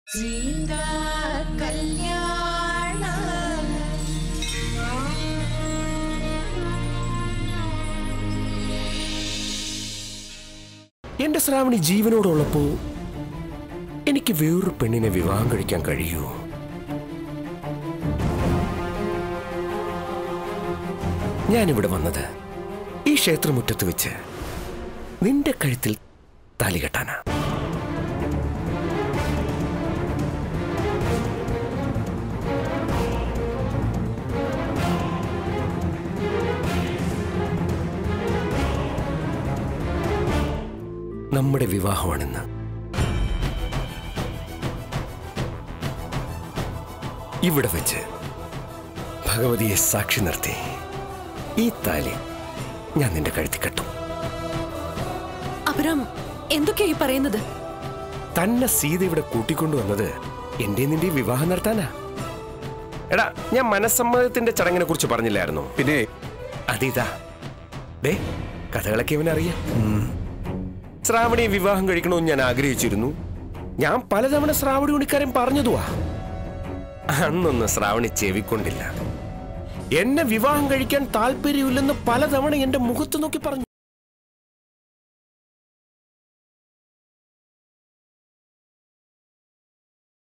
സീതാ കല്യാണ എന്റെ ശ്രാവണി ജീവനോടുള്ളപ്പോ എനിക്ക് വേറൊരു പെണ്ണിനെ വിവാഹം കഴിക്കാൻ കഴിയുമോ ഞാനിവിടെ വന്നത് ഈ ക്ഷേത്രമുറ്റത്ത് വെച്ച് നിന്റെ കഴുത്തിൽ താലി കെട്ടാനാ നമ്മുടെ വിവാഹമാണെന്ന് ഇവിടെ വെച്ച് ഭഗവതിയെ സാക്ഷി നിർത്തി ഈ താലി ഞാൻ നിന്റെ കഴുത്തി കെട്ടും അപരം എന്തൊക്കെയാ ഈ പറയുന്നത് തന്നെ സീത ഇവിടെ കൂട്ടിക്കൊണ്ടുവന്നത് എന്റെ നിന്റെ വിവാഹം നടത്താനാ എടാ ഞാൻ മനസ്സമ്മതത്തിന്റെ ചടങ്ങിനെ കുറിച്ച് പറഞ്ഞില്ലായിരുന്നു പിന്നെ അതിതാ ദേ കഥകളൊക്കെ ഇവനറിയാം ശ്രാവണിയെ വിവാഹം കഴിക്കണമെന്ന് ഞാൻ ആഗ്രഹിച്ചിരുന്നു ഞാൻ പലതവണ ശ്രാവണി ഉണിക്കാരൻ പറഞ്ഞതുവാ അന്നൊന്നും ശ്രാവണി ചെവിക്കൊണ്ടില്ല എന്നെ വിവാഹം കഴിക്കാൻ താല്പര്യമില്ലെന്ന് പലതവണ എന്റെ മുഖത്ത് നോക്കി പറഞ്ഞു